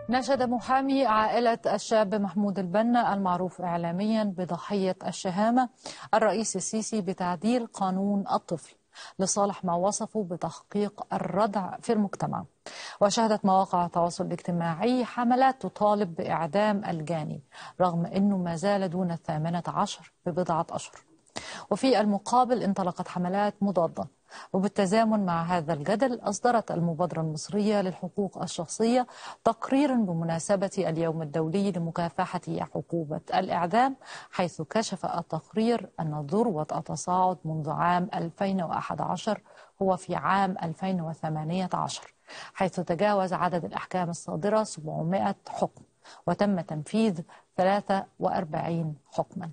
نشد محامي عائلة الشاب محمود البنا المعروف إعلاميا بضحية الشهامة الرئيس السيسي بتعديل قانون الطفل لصالح ما وصفوا بتحقيق الردع في المجتمع وشهدت مواقع التواصل الاجتماعي حملات تطالب بإعدام الجاني رغم أنه ما زال دون الثامنة عشر ببضعة أشهر وفي المقابل انطلقت حملات مضادة وبالتزامن مع هذا الجدل أصدرت المبادرة المصرية للحقوق الشخصية تقريرا بمناسبة اليوم الدولي لمكافحة عقوبة الإعدام حيث كشف التقرير أن ذروة التصاعد منذ عام 2011 هو في عام 2018 حيث تجاوز عدد الأحكام الصادرة 700 حكم وتم تنفيذ 43 حكما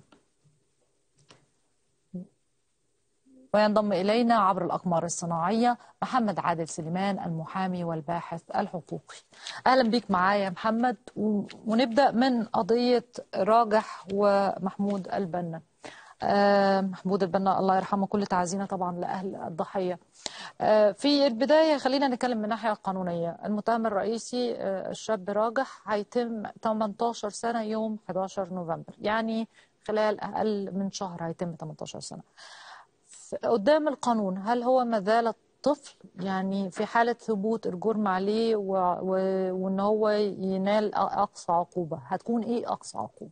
وينضم إلينا عبر الأقمار الصناعية محمد عادل سليمان المحامي والباحث الحقوقي أهلا بك معايا محمد ونبدأ من قضية راجح ومحمود البنا آه محمود البنا الله يرحمه كل تعزينا طبعا لأهل الضحية آه في البداية خلينا نتكلم من الناحية القانونية المتهم الرئيسي آه الشاب راجح هيتم 18 سنة يوم 11 نوفمبر يعني خلال أقل من شهر هيتم 18 سنة قدام القانون هل هو ما زال طفل يعني في حالة ثبوت الجرم عليه و... و... وان هو ينال اقصى عقوبة هتكون ايه اقصى عقوبة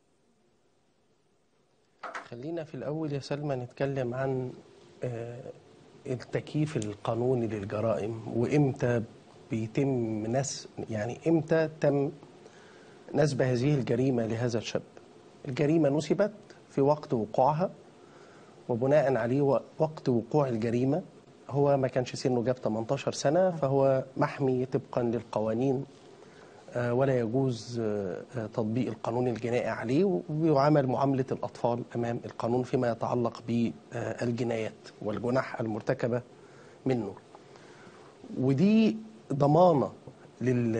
خلينا في الاول يا سلمى نتكلم عن التكييف القانوني للجرائم وامتى بيتم نس يعني امتى تم نسب هذه الجريمة لهذا الشاب الجريمة نسبت في وقت وقوعها وبناء عليه وقت وقوع الجريمة هو ما كانش سنه جاب 18 سنة فهو محمي طبقا للقوانين ولا يجوز تطبيق القانون الجنائي عليه ويعامل معاملة الأطفال أمام القانون فيما يتعلق بالجنايات والجناح المرتكبة منه ودي ضمانة لل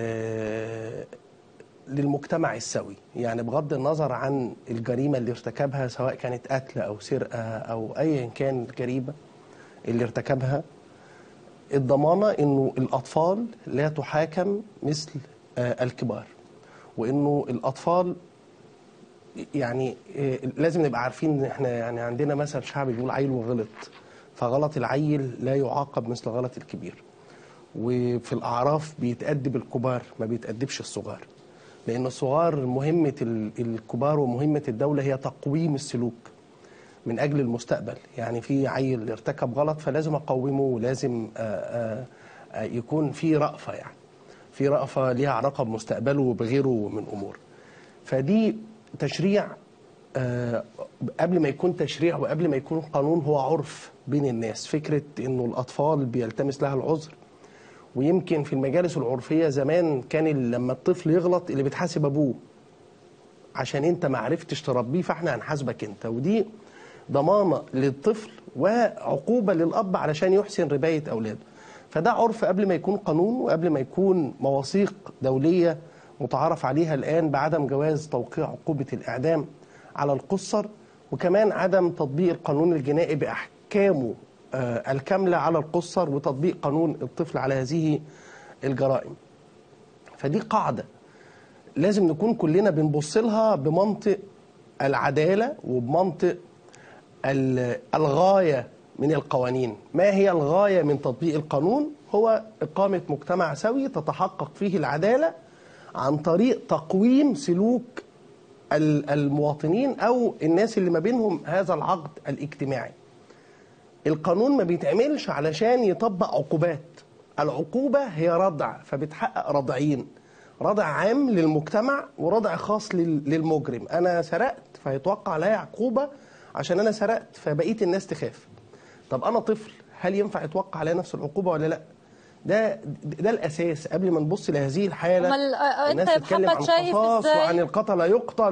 للمجتمع السوي يعني بغض النظر عن الجريمة اللي ارتكبها سواء كانت قتل أو سرقة أو أيا كان الجريمة اللي ارتكبها الضمانة أنه الأطفال لا تحاكم مثل الكبار وأنه الأطفال يعني لازم نبقى عارفين ان احنا يعني عندنا مثل شعبي بيقول عيل وغلط فغلط العيل لا يعاقب مثل غلط الكبير وفي الأعراف بيتأدب الكبار ما بيتأدبش الصغار لأن الصغار مهمة الكبار ومهمة الدولة هي تقويم السلوك من أجل المستقبل يعني في عيل ارتكب غلط فلازم أقومه ولازم آآ آآ يكون في رأفة يعني في رأفة ليها علاقة بمستقبله وبغيره من أمور فدي تشريع قبل ما يكون تشريع وقبل ما يكون قانون هو عرف بين الناس فكرة أنه الأطفال بيلتمس لها العذر ويمكن في المجالس العرفية زمان كان لما الطفل يغلط اللي بتحاسب أبوه عشان أنت ما عرفتش تربيه فاحنا هنحاسبك أنت ودي ضمانة للطفل وعقوبة للأب علشان يحسن رباية أولاده فده عرف قبل ما يكون قانون وقبل ما يكون مواثيق دولية متعارف عليها الآن بعدم جواز توقيع عقوبة الإعدام على القصر وكمان عدم تطبيق القانون الجنائي بأحكامه الكاملة على القصر وتطبيق قانون الطفل على هذه الجرائم فدي قاعدة لازم نكون كلنا بنبص لها بمنطق العدالة وبمنطق الغاية من القوانين ما هي الغاية من تطبيق القانون هو إقامة مجتمع سوي تتحقق فيه العدالة عن طريق تقويم سلوك المواطنين أو الناس اللي ما بينهم هذا العقد الاجتماعي القانون ما بيتعملش علشان يطبق عقوبات العقوبة هي ردع فبتحقق ردعين ردع عام للمجتمع وردع خاص للمجرم أنا سرقت فيتوقع عليا عقوبة عشان أنا سرقت فبقية الناس تخاف طب أنا طفل هل ينفع يتوقع عليا نفس العقوبة ولا لأ ده ده الأساس قبل ما نبص لهذه الحالة الناس انت يا محمد شايف ازاي وعن القتل يقتل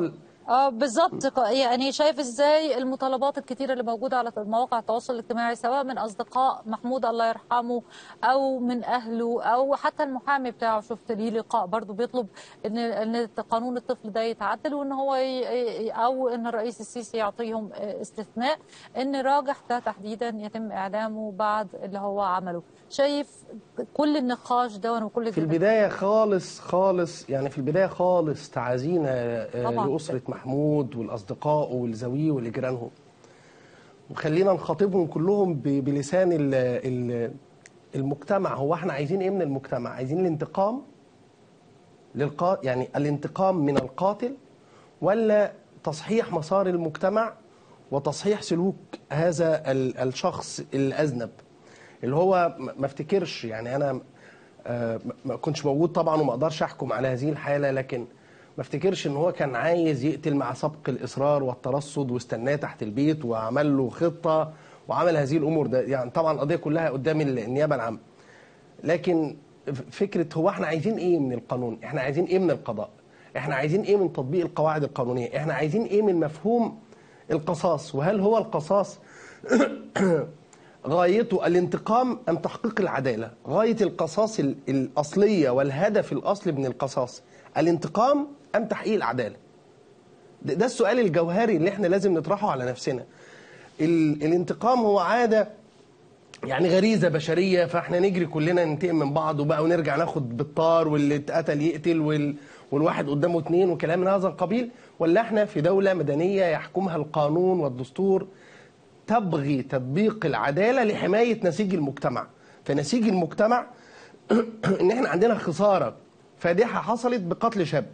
اه بالظبط ق- يعني شايف ازاي المطالبات الكتيره اللي موجوده على مواقع التواصل الاجتماعي سواء من اصدقاء محمود الله يرحمه او من اهله او حتى المحامي بتاعه شفت ليه لقاء برضه بيطلب ان ان قانون الطفل ده يتعدل وان هو ي- ي- او ان الرئيس السيسي يعطيهم آه، استثناء ان راجح ده تحديدا يتم اعدامه بعد اللي هو عمله شايف كل النقاش ده وكل في البداية خالص خالص يعني في البداية خالص تعازينا آه، طبعاً. لأسرة محمود والأصدقاء والزويه ولجيرانهم وخلينا نخاطبهم كلهم ب- بلسان ال- ال- المجتمع هو احنا عايزين ايه من المجتمع عايزين الانتقام للقا يعني الانتقام من القاتل ولا تصحيح مسار المجتمع وتصحيح سلوك هذا ال- الشخص الأذنب اللي هو م- ما افتكرش يعني انا آه، ما- ما كنتش موجود طبعا وما اقدرش احكم على هذه الحاله لكن ما افتكرش ان هو كان عايز يقتل مع سبق الاصرار والترصد واستناه تحت البيت وعمل له خطه وعمل هذه الامور ده يعني طبعا القضيه كلها قدام النيابه العامه لكن ف- فكره هو احنا عايزين ايه من القانون احنا عايزين ايه من القضاء احنا عايزين ايه من تطبيق القواعد القانونيه احنا عايزين ايه من مفهوم القصاص وهل هو القصاص غايته الانتقام ام تحقيق العداله غايه القصاص ال- الاصليه والهدف الاصلي من القصاص الانتقام ام تحقيق العداله ده, ده السؤال الجوهري اللي احنا لازم نطرحه على نفسنا ال- الانتقام هو عاده يعني غريزه بشريه فاحنا نجري كلنا ننتقم من بعض وبقى ونرجع ناخد بالطار واللي اتقتل يقتل وال والواحد قدامه اتنين وكلام من هذا القبيل ولا احنا في دوله مدنيه يحكمها القانون والدستور تبغي تطبيق العداله لحمايه نسيج المجتمع فنسيج المجتمع ان احنا عندنا خساره فادحه حصلت بقتل شاب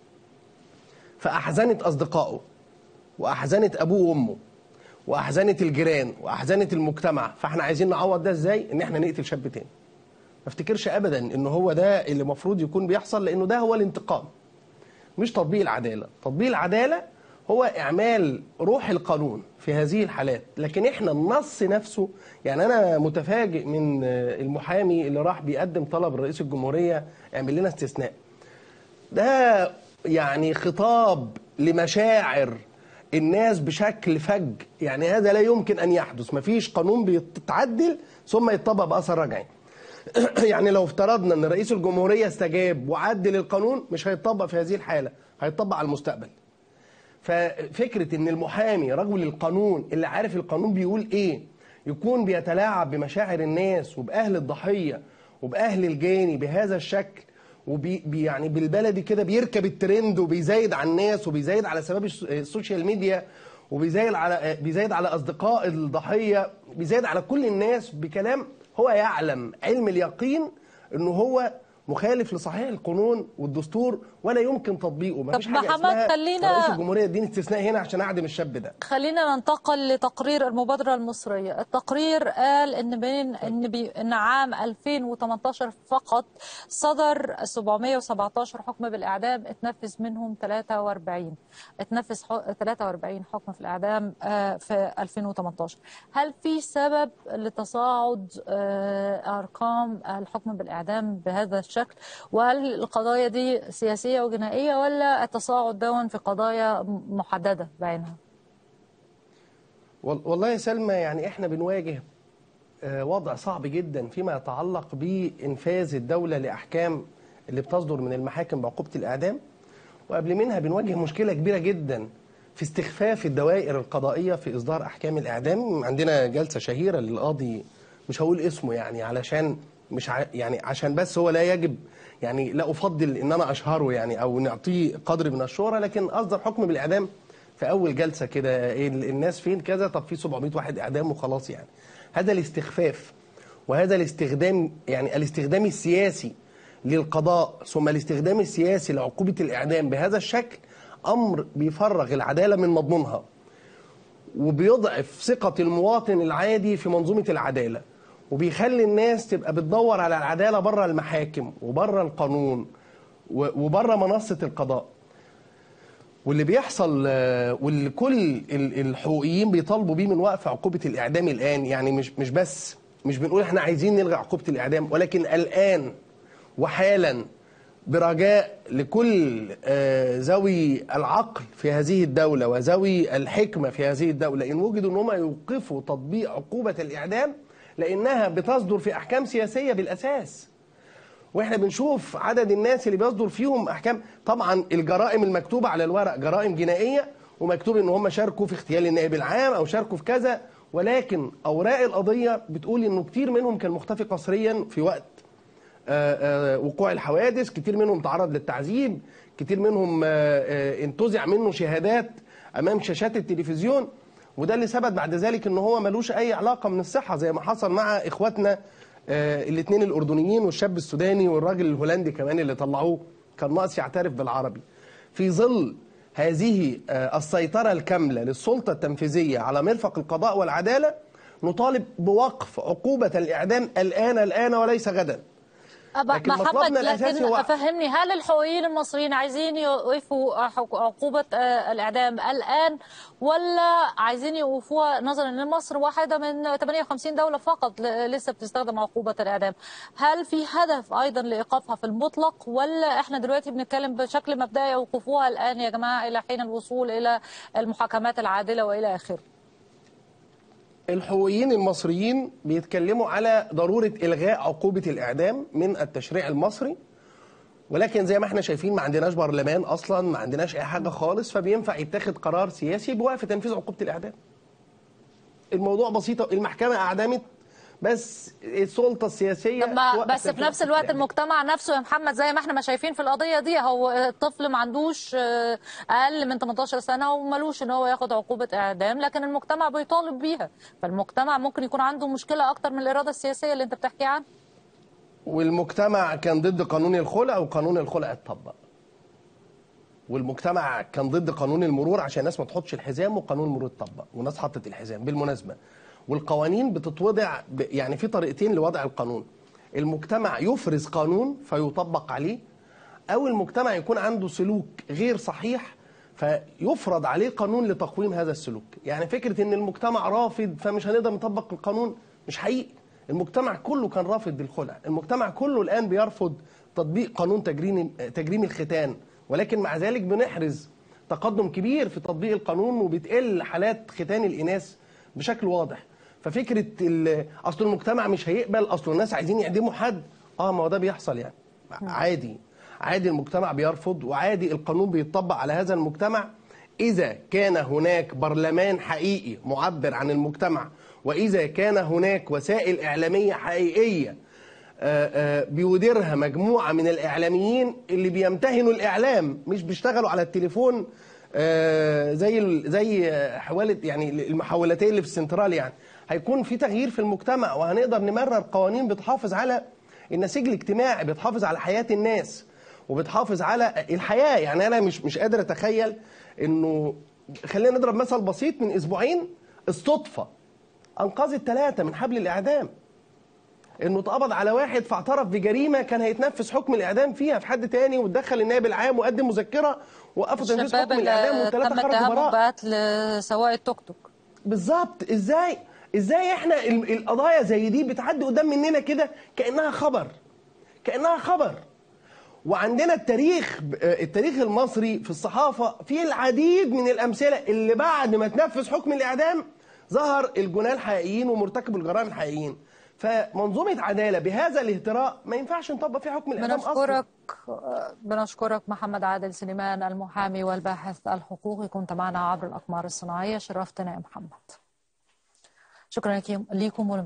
فاحزنت اصدقائه واحزنت ابوه وامه واحزنت الجيران واحزنت المجتمع فاحنا عايزين نعوض ده ازاي ان احنا نقتل شاب تاني ما افتكرش ابدا ان هو ده اللي المفروض يكون بيحصل لانه ده هو الانتقام مش تطبيق العداله تطبيق العداله هو اعمال روح القانون في هذه الحالات لكن احنا النص نفسه يعني انا متفاجئ من المحامي اللي راح بيقدم طلب لرئيس الجمهوريه اعمل لنا استثناء ده يعني خطاب لمشاعر الناس بشكل فج يعني هذا لا يمكن ان يحدث مفيش قانون بيتعدل ثم يطبق باثر رجعي يعني لو افترضنا ان رئيس الجمهوريه استجاب وعدل القانون مش هيطبق في هذه الحاله هيطبق على المستقبل ففكره ان المحامي رجل القانون اللي عارف القانون بيقول ايه يكون بيتلاعب بمشاعر الناس وباهل الضحيه وباهل الجاني بهذا الشكل وبي بي- يعني بالبلدي كده بيركب الترند وبيزايد على الناس وبيزايد على سباب الس- السوشيال ميديا وبيزايد على بيزايد على اصدقاء الضحيه بيزايد على كل الناس بكلام هو يعلم علم اليقين انه هو مخالف لصحيح القانون والدستور ولا يمكن تطبيقه ما طب فيش حاجه محمد اسمها خلينا- رئيس الجمهوريه اديني استثناء هنا عشان اعدم الشاب ده خلينا ننتقل لتقرير المبادرة المصرية التقرير قال ان بين ان, بي ان عام 2018 فقط صدر 717 حكم بالاعدام اتنفذ منهم 43 اتنفذ حو- 43 حكم في الاعدام آه، في 2018 هل في سبب لتصاعد آه، ارقام الحكم بالاعدام بهذا الشكل وهل القضايا دي سياسية وجنائية ولا التصاعد دون في قضايا محددة بعينها وال- والله يا سلمى يعني احنا بنواجه آه، وضع صعب جدا فيما يتعلق بانفاذ الدوله لاحكام اللي بتصدر من المحاكم بعقوبه الاعدام وقبل منها بنواجه مشكله كبيره جدا في استخفاف الدوائر القضائيه في اصدار احكام الاعدام عندنا جلسه شهيره للقاضي مش هقول اسمه يعني علشان مش ع... يعني عشان بس هو لا يجب يعني لا افضل ان انا اشهره يعني او نعطيه قدر من الشهره لكن اصدر حكم بالاعدام في اول جلسه كده إيه ال- الناس فين كذا طب في 700 واحد اعدام وخلاص يعني هذا الاستخفاف وهذا الاستخدام يعني الاستخدام السياسي للقضاء ثم الاستخدام السياسي لعقوبه الاعدام بهذا الشكل امر بيفرغ العداله من مضمونها وبيضعف ثقة المواطن العادي في منظومة العدالة وبيخلي الناس تبقى بتدور على العدالة بره المحاكم وبره القانون و- وبره منصة القضاء واللي بيحصل آه، واللي كل ال- الحقوقيين بيطالبوا بيه من وقف عقوبة الإعدام الآن يعني مش مش بس مش بنقول احنا عايزين نلغي عقوبة الإعدام ولكن الآن وحالا برجاء لكل آه، ذوي العقل في هذه الدولة وذوي الحكمة في هذه الدولة إن وجدوا أن هم يوقفوا تطبيق عقوبة الإعدام لأنها بتصدر في أحكام سياسية بالأساس واحنا بنشوف عدد الناس اللي بيصدر فيهم احكام طبعا الجرائم المكتوبه على الورق جرائم جنائيه ومكتوب ان هم شاركوا في اغتيال النائب العام او شاركوا في كذا ولكن اوراق القضيه بتقول انه كتير منهم كان مختفي قسريا في وقت آه، آه، وقوع الحوادث كتير منهم تعرض للتعذيب كتير منهم آه، آه، انتزع منه شهادات امام شاشات التلفزيون وده اللي ثبت بعد ذلك ان هو ملوش اي علاقه من الصحه زي ما حصل مع اخواتنا الاثنين الاردنيين والشاب السوداني والراجل الهولندي كمان اللي طلعوه كان ناقص يعترف بالعربي في ظل هذه آه، السيطره الكامله للسلطه التنفيذيه على مرفق القضاء والعداله نطالب بوقف عقوبه الاعدام الان الان وليس غدا أبا لكن محمد مطلبنا الأساسي لكن هو- فهمني هل الحقوقيين المصريين عايزين يوقفوا حق- عقوبة آه، الإعدام الآن ولا عايزين يوقفوها نظرا أن مصر واحدة من 58 دولة فقط ل- لسه بتستخدم عقوبة الإعدام هل في هدف أيضا لإيقافها في المطلق ولا إحنا دلوقتي بنتكلم بشكل مبدئي يوقفوها الآن يا جماعة إلى حين الوصول إلى المحاكمات العادلة وإلى آخره الحقوقيين المصريين بيتكلموا على ضرورة إلغاء عقوبة الإعدام من التشريع المصري ولكن زي ما احنا شايفين ما عندناش برلمان أصلا ما عندناش أي حاجة خالص فبينفع يتخذ قرار سياسي بوقف تنفيذ عقوبة الإعدام الموضوع بسيط المحكمة أعدمت بس السلطة السياسية طب ما توقف بس في تنفيذ نفس عقوبة الوقت الإعدام. المجتمع نفسه يا محمد زي ما احنا ما شايفين في القضيه دي هو الطفل ما عندوش آه، اقل من 18 سنه وملوش ان هو ياخد عقوبه اعدام لكن المجتمع بيطالب بيها فالمجتمع ممكن يكون عنده مشكله اكتر من الاراده السياسيه اللي انت بتحكي عنها والمجتمع كان ضد قانون الخلع وقانون الخلع اتطبق والمجتمع كان ضد قانون المرور عشان الناس ما تحطش الحزام وقانون المرور اتطبق والناس حطت الحزام بالمناسبه والقوانين بتتوضع ب... يعني في طريقتين لوضع القانون المجتمع يفرز قانون فيطبق عليه او المجتمع يكون عنده سلوك غير صحيح فيفرض عليه قانون لتقويم هذا السلوك يعني فكره ان المجتمع رافض فمش هنقدر نطبق القانون مش حقيقي المجتمع كله كان رافض للخلع المجتمع كله الان بيرفض تطبيق قانون تجريم تجريم الختان ولكن مع ذلك بنحرز تقدم كبير في تطبيق القانون وبتقل حالات ختان الاناث بشكل واضح ففكره ال- اصل المجتمع مش هيقبل اصل الناس عايزين يعدموا حد اه ما هو ده بيحصل يعني عادي عادي المجتمع بيرفض وعادي القانون بيتطبق على هذا المجتمع إذا كان هناك برلمان حقيقي معبر عن المجتمع وإذا كان هناك وسائل إعلامية حقيقية آه، آه، بيديرها مجموعة من الإعلاميين اللي بيمتهنوا الإعلام مش بيشتغلوا على التليفون آه، زي ال- زي آه، حوالة يعني المحولتين اللي في السنترال يعني هيكون في تغيير في المجتمع وهنقدر نمرر قوانين بتحافظ على النسيج الاجتماعي بتحافظ على حياة الناس وبتحافظ على الحياة يعني أنا مش مش قادر أتخيل إنه خلينا نضرب مثل بسيط من أسبوعين الصدفة أنقذت ثلاثة من حبل الإعدام انه اتقبض على واحد فاعترف بجريمه كان هيتنفذ حكم الاعدام فيها في حد تاني واتدخل النائب العام وقدم مذكره وقفوا تنفيذ الشباب حكم الاعدام اللي والثلاثه تم خرجوا اتهامهم براء بقتل سواق التوك توك بالظبط ازاي ازاي احنا ال- القضايا زي دي بتعدي قدام مننا كده كانها خبر كانها خبر وعندنا التاريخ التاريخ المصري في الصحافه فيه العديد من الامثله اللي بعد ما تنفذ حكم الاعدام ظهر الجناه الحقيقيين ومرتكب الجرائم الحقيقيين فمنظومه عداله بهذا الاهتراء ما ينفعش نطبق فيها حكم الاعدام اصلا بنشكرك بنشكرك محمد عادل سليمان المحامي والباحث الحقوقي كنت معنا عبر الأقمار الصناعية شرفتنا يا محمد شكرا لكم